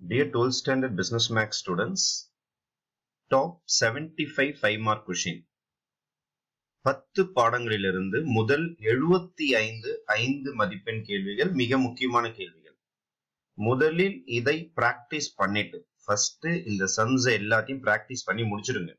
Dear 12th standard business max students, top 75 5 mark question. பத்து பாடங்களிலிருந்து முதல் எழுபத்தி ஐந்து ஐந்து மதிப்பெண் கேள்விகள் மிக முக்கியமான கேள்விகள் முதலில் இதை பிராக்டிஸ் பண்ணிட்டு ஃபர்ஸ்ட் இந்த சம்ஸ் எல்லாத்தையும் பிராக்டிஸ் பண்ணி முடிச்சிடுங்க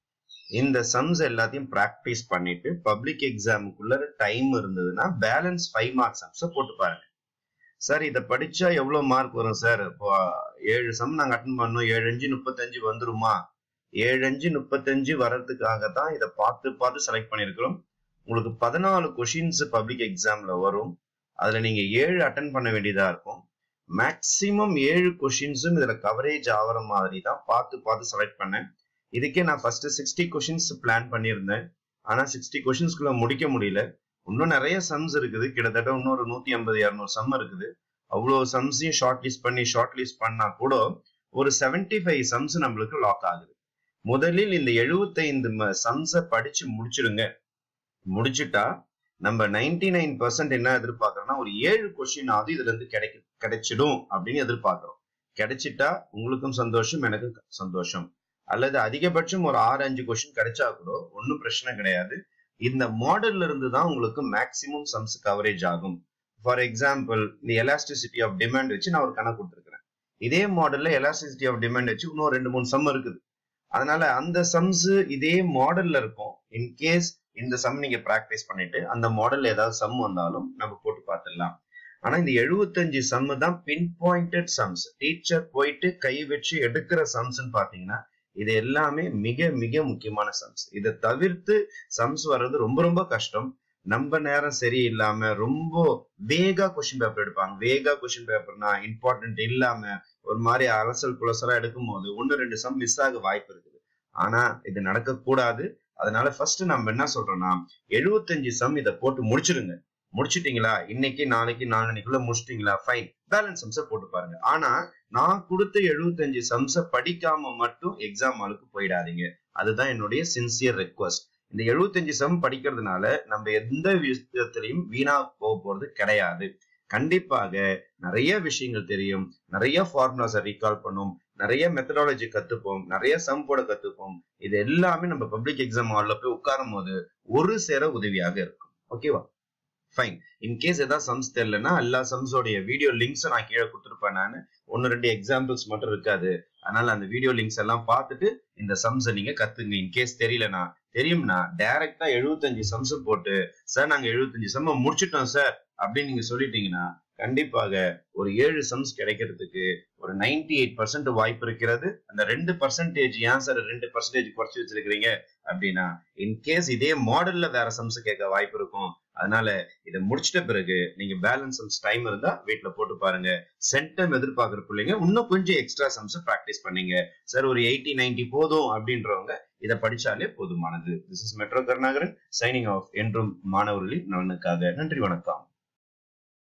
இந்த சம்ஸ் எல்லாத்தையும் பிராக்டிஸ் பண்ணிட்டு பப்ளிக் எக்ஸாமுக்குள்ள டைம் இருந்ததுன்னா பேலன்ஸ் ஃபைவ் மார்க் சம்ஸை போட்டு பாருங்க சார் இதை படிச்சா எவ்வளவு மார்க் வரும் சார் இப்போ ஏழு சம் நாங்க அட்டன் பண்ணோம் ஏழு அஞ்சு முப்பத்தஞ்சு வந்துருமா ஏழு அஞ்சு முப்பத்தஞ்சு வர்றதுக்காக தான் இதை பார்த்து பார்த்து செலக்ட் பண்ணியிருக்கிறோம் உங்களுக்கு பதினாலு கொஷின்ஸ் பப்ளிக் எக்ஸாம்ல வரும் அதுல நீங்க ஏழு அட்டன் பண்ண வேண்டியதா இருக்கும் மேக்சிமம் ஏழு கொஷின்ஸும் இதுல கவரேஜ் ஆகிற மாதிரி தான் பார்த்து பார்த்து செலக்ட் பண்ணேன் இதுக்கே நான் ஃபர்ஸ்ட் சிக்ஸ்டி கொஷின்ஸ் பிளான் பண்ணியிருந்தேன் ஆனா சிக்ஸ்டி கொஷின்ஸ்குள்ள முடிக்க முடியல இன்னும் நிறைய சம்ஸ் இருக்குது கிட்டத்தட்ட இன்னொரு நூத்தி ஐம்பது இரநூறு சம் இருக்குது அவ்வளோ சம்ஸையும் ஷார்ட் லிஸ்ட் பண்ணி ஷார்ட் லிஸ்ட் பண்ணா கூட ஒரு செவன்டி ஃபைவ் சம்ஸ் நம்மளுக்கு லாக் ஆகுது முதலில் இந்த எழுபத்தைந்து சம்ஸை படிச்சு முடிச்சிடுங்க முடிச்சுட்டா நம்ம நைன்டி நைன் பர்சன்ட் என்ன எதிர்பார்க்கறோம்னா ஒரு ஏழு கொஸ்டின் ஆகுது இதுல இருந்து கிடைக்க கிடைச்சிடும் அப்படின்னு எதிர்பார்க்கிறோம் கிடைச்சிட்டா உங்களுக்கும் சந்தோஷம் எனக்கும் சந்தோஷம் அல்லது அதிகபட்சம் ஒரு ஆறு அஞ்சு கொஸ்டின் கிடைச்சா கூட ஒன்றும் பிரச்சனை கிடையாது இந்த மாடல்ல இருந்து தான் உங்களுக்கு மேக்சிமம் சம்ஸ் கவரேஜ் ஆகும் ஃபார் எக்ஸாம்பிள் இந்த எலாஸ்டிசிட்டி ஆஃப் டிமாண்ட் வச்சு நான் ஒரு கணக்கு கொடுத்துருக்கிறேன் இதே மாடல்ல எலாஸ்டிசிட்டி ஆஃப் டிமாண்ட் வச்சு இன்னும் ரெண்டு மூணு சம் இருக்குது அதனால அந்த சம்ஸ் இதே மாடல்ல இருக்கும் இன்கேஸ் இந்த சம் நீங்க பிராக்டிஸ் பண்ணிட்டு அந்த மாடல்ல ஏதாவது சம் வந்தாலும் நம்ம போட்டு பார்த்துடலாம் ஆனா இந்த எழுபத்தஞ்சு சம் தான் பின் பாயிண்டட் சம்ஸ் டீச்சர் போயிட்டு கை வச்சு எடுக்கிற சம்ஸ்ன்னு பாத்தீங்கன்னா இது எல்லாமே மிக மிக முக்கியமான சம்ஸ் இதை தவிர்த்து சம்ஸ் வர்றது ரொம்ப ரொம்ப கஷ்டம் நம்ம நேரம் சரியில்லாம ரொம்ப வேகா கொஸ்டின் பேப்பர் எடுப்பாங்க வேகா கொஸ்டின் பேப்பர்னா இம்பார்ட்டன்ட் இல்லாம ஒரு மாதிரி அரசல் புலசலா எடுக்கும் போது ஒன்னு ரெண்டு சம் மிஸ் ஆக வாய்ப்பு இருக்குது ஆனா இது நடக்க கூடாது அதனால ஃபர்ஸ்ட் நம்ம என்ன சொல்றோம்னா எழுபத்தஞ்சு சம் இதை போட்டு முடிச்சிடுங்க முடிச்சிட்டீங்களா இன்னைக்கு நாளைக்கு நாளைக்குள்ள முடிச்சிட்டீங்களா ஃபைன் பேலன்ஸ் சம்ஸை போட்டு பாருங்க ஆனா நான் கொடுத்த எழுபத்தஞ்சு சம்ஸை படிக்காம மட்டும் எக்ஸாம் ஆளுக்கு போயிடாதீங்க அதுதான் என்னுடைய சின்சியர் ரெக்வஸ்ட் இந்த எழுபத்தஞ்சு சம் படிக்கிறதுனால நம்ம எந்த விஷயத்திலையும் வீணா போக போறது கிடையாது கண்டிப்பாக நிறைய விஷயங்கள் தெரியும் நிறைய ஃபார்முலாஸை ரீகால் பண்ணும் நிறைய மெத்தடாலஜி கத்துப்போம் நிறைய சம் போட கத்துப்போம் இது எல்லாமே நம்ம பப்ளிக் எக்ஸாம் ஹால்ல போய் உட்காரும் போது ஒரு சேர உதவியாக இருக்கும் ஓகேவா ஃபைன் இன்கேஸ் ஏதாவது சம்ஸ் தெரியலன்னா எல்லா சம்ஸோடைய வீடியோ லிங்க்ஸும் நான் கீழே கொடுத்துருப்பேன் நான் ஒன்னு ரெண்டு எக்ஸாம்பிள்ஸ் மட்டும் இருக்காது அதனால அந்த வீடியோ லிங்க்ஸ் எல்லாம் பார்த்துட்டு இந்த சம்ஸை நீங்க கத்துங்க இன்கேஸ் தெரியலனா தெரியும்னா டைரக்டா எழுபத்தஞ்சு சம்ஸ் போட்டு சார் நாங்க எழுபத்தஞ்சு சம் முடிச்சிட்டோம் சார் அப்படின்னு நீங்க சொல்லிட்டீங்கன்னா கண்டிப்பாக ஒரு ஏழு சம்ஸ் கிடைக்கிறதுக்கு ஒரு நைன்டி எயிட் பர்சன்ட் வாய்ப்பு இருக்கிறது அந்த ரெண்டு பர்சன்டேஜ் ஏன் சார் ரெண்டு பர்சன்டேஜ் குறைச்சி வச்சிருக்கிறீங்க அப்படின்னா இன்கேஸ் இதே மாடல்ல வேற சம்ஸ் கேட்க வாய்ப்பு இருக்கும் அதனால இதை முடிச்சிட்ட பிறகு நீங்க பேலன்ஸ் சம்ஸ் டைம் இருந்தா வீட்டுல போட்டு பாருங்க சென்டம் எதிர்பார்க்குற பிள்ளைங்க இன்னும் கொஞ்சம் எக்ஸ்ட்ரா சம்ஸ் ப்ராக்டிஸ் பண்ணீங்க சார் ஒரு எயிட்டி நைன்டி போதும் அப்படின்றவங்க இதை படிச்சாலே போதுமானது this is Metro Karunakaran signing off என்றும் மாணவர்களின் நலனுக்காக நன்றி வணக்கம்